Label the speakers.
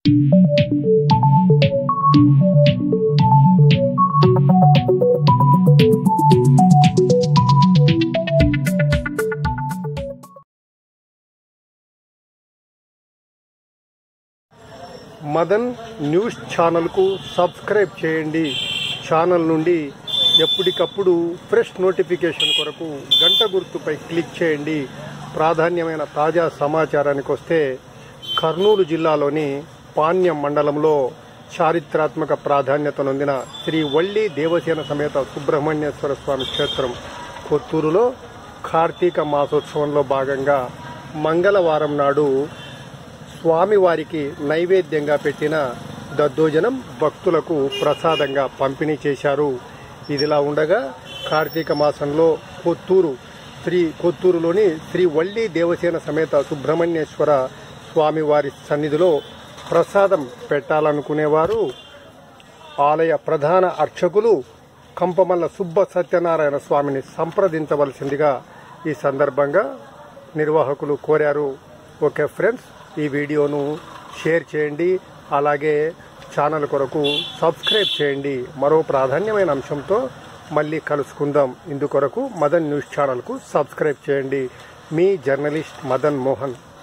Speaker 1: Madan news ఛానల్కు subscribe చేయండి channel నుండి ఎప్పటికప్పుడు ఫ్రెష్ నోటిఫికేషన్ కొరకు గంట గుర్తుపై క్లిక్ చేయండి ప్రాధాన్యమైన తాజా సమాచారానికి వస్తే కర్నూలు జిల్లాలోని పాణ్యం మండలంలో చారిత్రాత్మక ప్రాధాన్యత నొందిన శ్రీ వల్లి దేవసేన సమేత సుబ్రహ్మణ్యేశ్వర స్వామి క్షేత్రం కొత్తూరులో కార్తీక మాసోత్సవంలో భాగంగా మంగళవారం నాడు స్వామివారికి నైవేద్యంగా పెట్టిన దద్దోజనం భక్తులకు ప్రసాదంగా పంపిణీ చేశారు ఇదిలా ఉండగా కార్తీక మాసంలో కొత్తూరు శ్రీ కొత్తూరులోని శ్రీ వల్లి దేవసేన సమేత సుబ్రహ్మణ్యేశ్వర స్వామివారి సన్నిధిలో ప్రసాదం పెట్టాలనుకునేవారు ఆలయ ప్రధాన అర్చకులు కంపమల్ల సుబ్బ సత్యనారాయణ స్వామిని సంప్రదించవలసిందిగా ఈ సందర్భంగా నిర్వాహకులు కోరారు ఓకే ఫ్రెండ్స్ ఈ వీడియోను షేర్ చేయండి అలాగే ఛానల్ కొరకు సబ్స్క్రైబ్ చేయండి మరో ప్రాధాన్యమైన అంశంతో మళ్ళీ కలుసుకుందాం ఇందుకొరకు మదన్ న్యూస్ ఛానల్కు సబ్స్క్రైబ్ చేయండి మీ జర్నలిస్ట్ మదన్ మోహన్